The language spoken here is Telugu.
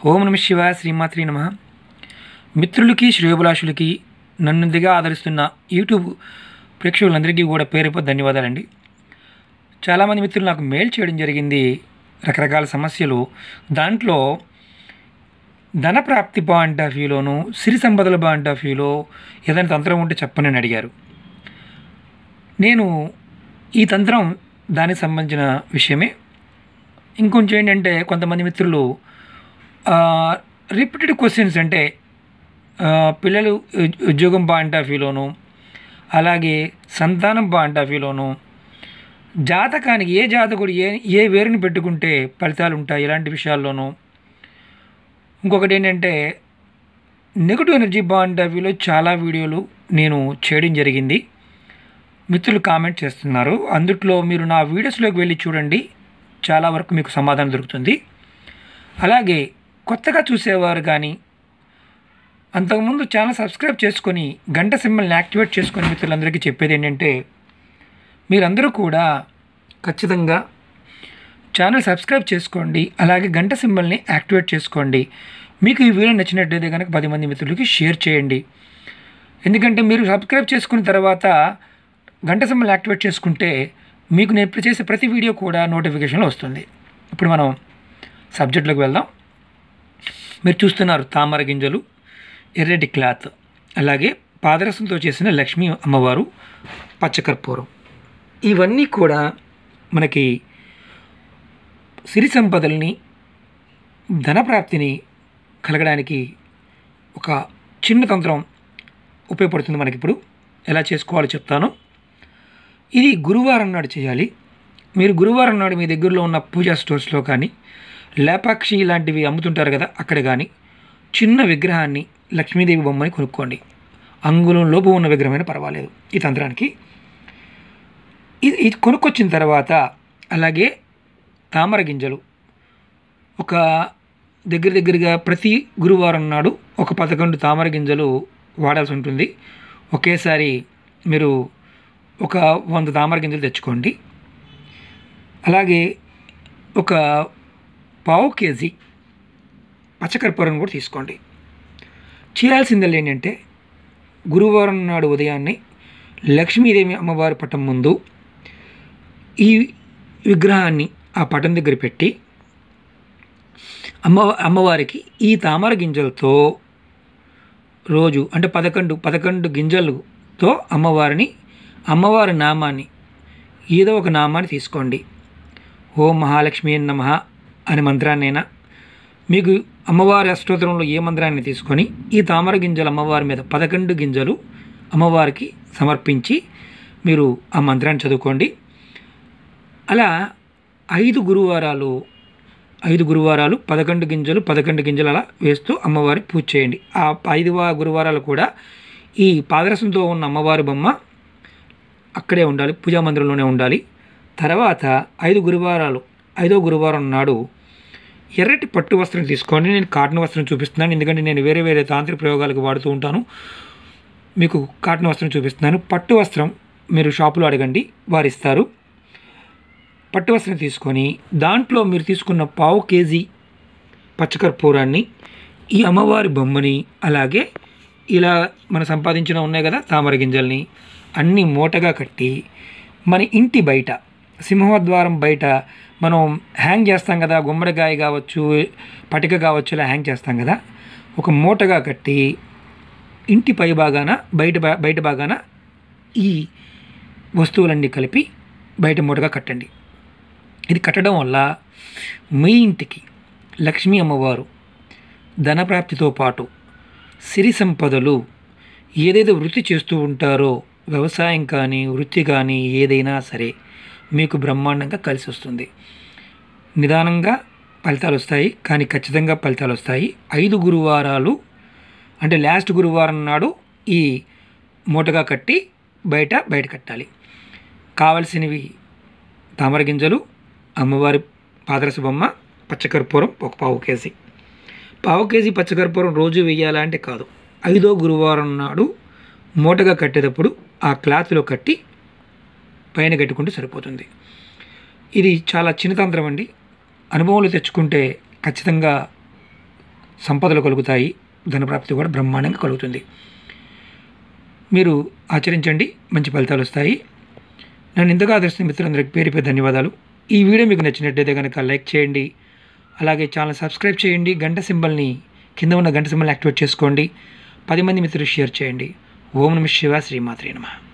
ఓం నమ శివ శ్రీమాత్రి నమ మిత్రులకి శ్రేయోభిలాషులకి నన్నుదిగా ఆదరిస్తున్న యూట్యూబ్ ప్రేక్షకులందరికీ కూడా పేరుపో ధన్యవాదాలండి చాలామంది మిత్రులు నాకు మెయిల్ చేయడం జరిగింది రకరకాల సమస్యలు దాంట్లో ధన ప్రాప్తి పాయింట్ ఆఫ్ వ్యూలోను సిరి సంపదల పాయింట్ ఆఫ్ వ్యూలో ఏదైనా తంత్రం ఉంటే చెప్పనని అడిగారు నేను ఈ తంత్రం దానికి సంబంధించిన విషయమే ఇంకొంచెం ఏంటంటే కొంతమంది మిత్రులు రిపీటెడ్ క్వశ్చన్స్ అంటే ఆ, పిల్లలు ఉ- ఉద్యోగం పాయింట్ ఆఫ్ వ్యూలోను అలాగే సంతానం పాయింట్ ఆఫ్ వ్యూలోను జాతకానికి ఏ జాతకుడు ఏ ఏ వేరుని పెట్టుకుంటే ఫలితాలు ఉంటాయి ఇలాంటి విషయాల్లోనూ ఇంకొకటి ఏంటంటే నెగటివ్ ఎనర్జీ పాయింట్ ఆఫ్ వ్యూలో చాలా వీడియోలు నేను చేయడం జరిగింది మిత్రులు కామెంట్ చేస్తున్నారు అందుట్లో మీరు నా వీడియోస్లోకి వెళ్ళి చూడండి చాలా వరకు మీకు సమాధానం దొరుకుతుంది అలాగే కొత్తగా చూసేవారు కానీ అంతకుముందు ఛానల్ సబ్స్క్రైబ్ చేసుకొని గంట సింబల్ని యాక్టివేట్ చేసుకొని మిత్రులందరికీ చెప్పేది ఏంటంటే మీరందరూ కూడా ఖచ్చితంగా ఛానల్ సబ్స్క్రైబ్ చేసుకోండి అలాగే గంట సింబల్ని యాక్టివేట్ చేసుకోండి మీకు ఈ వీడియో నచ్చినట్టయితే కనుక పది మంది మిత్రులకి షేర్ చేయండి ఎందుకంటే మీరు సబ్స్క్రైబ్ చేసుకున్న తర్వాత గంట సింబల్ యాక్టివేట్ చేసుకుంటే మీకు నేను ఇప్పుడు చేసే ప్రతి వీడియో కూడా నోటిఫికేషన్లో వస్తుంది ఇప్పుడు మనం సబ్జెక్ట్లోకి వెళ్దాం మీరు చూస్తున్నారు తామర గింజలు ఎర్రటి క్లాత్ అలాగే పాదరసంతో చేసిన లక్ష్మీ అమ్మవారు పచ్చకర్పూరం ఇవన్నీ కూడా మనకి సిరి సంపదల్ని ధనప్రాప్తిని కలగడానికి ఒక చిన్న తంత్రం ఉపయోగపడుతుంది మనకి ఇప్పుడు ఎలా చేసుకోవాలో చెప్తాను ఇది గురువారం నాడు చేయాలి మీరు గురువారం నాడు మీ దగ్గరలో ఉన్న పూజా స్టోర్స్లో కానీ లేపాక్షి లాంటివి అమ్ముతుంటారు కదా అక్కడ కానీ చిన్న విగ్రహాన్ని లక్ష్మీదేవి బొమ్మని కొనుక్కోండి అంగుళం లోపు ఉన్న విగ్రహమైనా పర్వాలేదు ఈ తంత్రానికి ఇది ఇది కొనుక్కొచ్చిన తర్వాత అలాగే తామర గింజలు ఒక దగ్గర దగ్గరగా ప్రతి గురువారం నాడు ఒక పదకొండు తామర గింజలు వాడాల్సి ఉంటుంది ఒకేసారి మీరు ఒక వంద తామర గింజలు తెచ్చుకోండి అలాగే ఒక పావు కేజీ పచ్చకర్పూరం కూడా తీసుకోండి చేయాల్సిందల్లా ఏంటంటే గురువారం నాడు ఉదయాన్నే లక్ష్మీదేవి అమ్మవారి పటం ముందు ఈ విగ్రహాన్ని ఆ పటం దగ్గర పెట్టి అమ్మ అమ్మవారికి ఈ తామర గింజలతో రోజు అంటే పదకొండు పదకొండు గింజలతో అమ్మవారిని అమ్మవారి నామాన్ని ఏదో ఒక నామాన్ని తీసుకోండి ఓం మహాలక్ష్మి నమ అనే మంత్రాన్నైనా మీకు అమ్మవారి అష్టోత్తరంలో ఏ మంత్రాన్ని తీసుకొని ఈ తామర గింజలు అమ్మవారి మీద పదకొండు గింజలు అమ్మవారికి సమర్పించి మీరు ఆ మంత్రాన్ని చదువుకోండి అలా ఐదు గురువారాలు ఐదు గురువారాలు పదకొండు గింజలు పదకొండు గింజలు అలా వేస్తూ అమ్మవారి పూజ చేయండి ఆ ఐదు వా- గురువారాలు కూడా ఈ పాదరసంతో ఉన్న అమ్మవారి బొమ్మ అక్కడే ఉండాలి పూజా మందిరంలోనే ఉండాలి తర్వాత ఐదు గురువారాలు ఐదో గురువారం నాడు ఎర్రటి పట్టు వస్త్రం తీసుకోండి నేను కాటన్ వస్త్రం చూపిస్తున్నాను ఎందుకంటే నేను వేరే వేరే తాంత్రిక ప్రయోగాలకు వాడుతూ ఉంటాను మీకు కాటన్ వస్త్రం చూపిస్తున్నాను పట్టు వస్త్రం మీరు షాపులో అడగండి వారు ఇస్తారు పట్టు వస్త్రం తీసుకొని దాంట్లో మీరు తీసుకున్న పావు కేజీ పచ్చకర్పూరాన్ని ఈ అమ్మవారి బొమ్మని అలాగే ఇలా మనం సంపాదించిన ఉన్నాయి కదా తామర గింజల్ని అన్నీ మూటగా కట్టి మన ఇంటి బయట సింహద్వారం బయట మనం హ్యాంగ్ చేస్తాం కదా గుమ్మడికాయ కావచ్చు పటిక కావచ్చు ఇలా హ్యాంగ్ చేస్తాం కదా ఒక మూటగా కట్టి ఇంటి పై భాగాన బయట భా- బయట భాగాన ఈ వస్తువులన్నీ కలిపి బయట మూటగా కట్టండి ఇది కట్టడం వల్ల మీ ఇంటికి లక్ష్మీ అమ్మవారు ధనప్రాప్తితో పాటు సిరి సంపదలు ఏదైతే వృత్తి చేస్తూ ఉంటారో వ్యవసాయం కానీ వృత్తి కానీ ఏదైనా సరే మీకు బ్రహ్మాండంగా కలిసి వస్తుంది నిదానంగా ఫలితాలు వస్తాయి కానీ ఖచ్చితంగా ఫలితాలు వస్తాయి ఐదు గురువారాలు అంటే లాస్ట్ గురువారం నాడు ఈ మూటగా కట్టి బయట బయట కట్టాలి కావలసినవి తామర గింజలు అమ్మవారి పాదరస బొమ్మ పచ్చకర్పూరం ఒక పావు కేజీ పావు కేజీ పచ్చకర్పూరం రోజు వేయాలా అంటే కాదు ఐదో గురువారం నాడు మూటగా కట్టేటప్పుడు ఆ క్లాత్లో కట్టి పైన కట్టుకుంటే సరిపోతుంది ఇది చాలా చిన్న తంత్రం అండి అనుభవంలో తెచ్చుకుంటే ఖచ్చితంగా సంపదలు కలుగుతాయి ధనప్రాప్తి కూడా బ్రహ్మాండంగా కలుగుతుంది మీరు ఆచరించండి మంచి ఫలితాలు వస్తాయి నన్ను ఇంతగా ఆదరిస్తున్న మిత్రులందరికీ పేరు పేరు ధన్యవాదాలు ఈ వీడియో మీకు నచ్చినట్టయితే కనుక లైక్ చేయండి అలాగే ఛానల్ సబ్స్క్రైబ్ చేయండి గంట సింబల్ని కింద ఉన్న గంట సింబల్ని యాక్టివేట్ చేసుకోండి పది మంది మిత్రులు షేర్ చేయండి ఓం నమ శివ శ్రీమాత్రే నమః